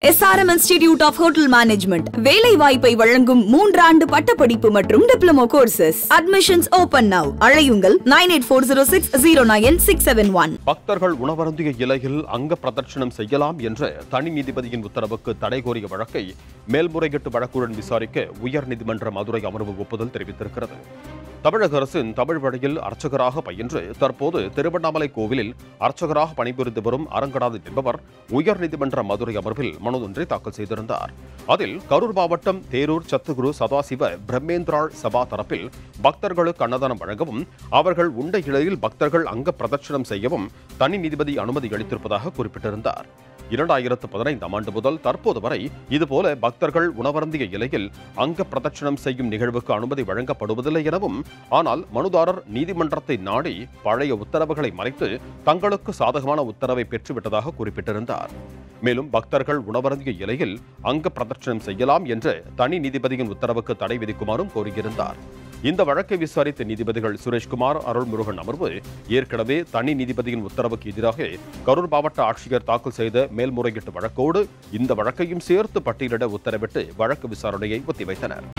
SRM Institute of hotel management வேலை வாய்ப்பை வழங்கும் மூன்றாண்டு பட்டப்படிப்பு மற்றும் diploma courses admissions open now அழையுங்கள் nine eight four zero six zero nine six seven one பக்தர்கள் உணவருந்திய இலையில் அங்க பிரதட்சணம் செய்யலாம் என்ற தனி நீதிபதியின் உத்தரவுக்கு தடை கோரிய வழக்கை மேல்முறையீட்டு வழக்குடன் விசாரிக்க உயர்நீதிமன்ற மதுரை அமர்வு ஒப்புதல் தெரிவித்திருக்கிறது தமிழக அரசின் தமிழ் வழியில் அர்ச்சகராக பயின்று தற்போது திருவண்ணாமலை கோவிலில் அர்ச்சகராக பணிபுரிந்து வரும் அரங்கநாதன் என்பவர் உயர்நீதிமன்ற மதுரை அமர்வில் மனு ஒன்றை தாக்கல் செய்திருந்தார் அதில் கரூர் மாவட்டம் தேரூர் சத்துகுரு சதாசிவ பிரம்மேந்திராள் சபா தரப்பில் பக்தர்களுக்கு அன்னதானம் வழங்கவும் அவர்கள் உண்ட இலையில் பக்தர்கள் அங்க பிரதட்சணம் செய்யவும் தனி நீதிபதி அனுமதி அளித்திருப்பதாக குறிப்பிட்டிருந்தார் இரண்டாயிரத்து பதினைந்தாம் ஆண்டு முதல் தற்போது வரை இதுபோல பக்தர்கள் உணவருந்திய இலையில் அங்க பிரதட்சணம் செய்யும் நிகழ்வுக்கு அனுமதி வழங்கப்படுவதில்லை எனவும் ஆனால் மனுதாரர் நீதிமன்றத்தை நாடி பழைய உத்தரவுகளை மறைத்து தங்களுக்கு சாதகமான உத்தரவை பெற்றுவிட்டதாக குறிப்பிட்டிருந்தார் மேலும் பக்தர்கள் உணவருந்திய இலையில் அங்க பிரதட்சணம் செய்யலாம் என்ற தனி நீதிபதியின் உத்தரவுக்கு தடை விதிக்குமாறும் கோரியிருந்தார் இந்த வழக்கை விசாரித்த நீதிபதிகள் சுரேஷ்குமார் அருள்முருகன் அமர்வு ஏற்கனவே தனி நீதிபதியின் உத்தரவுக்கு எதிராக கரூர் மாவட்ட ஆட்சியர் தாக்கல் செய்த மேல்முறையீட்டு வழக்கோடு இந்த வழக்கையும் சேர்த்து பட்டியலிட உத்தரவிட்டு வழக்கு விசாரணையை ஒத்திவைத்தனர்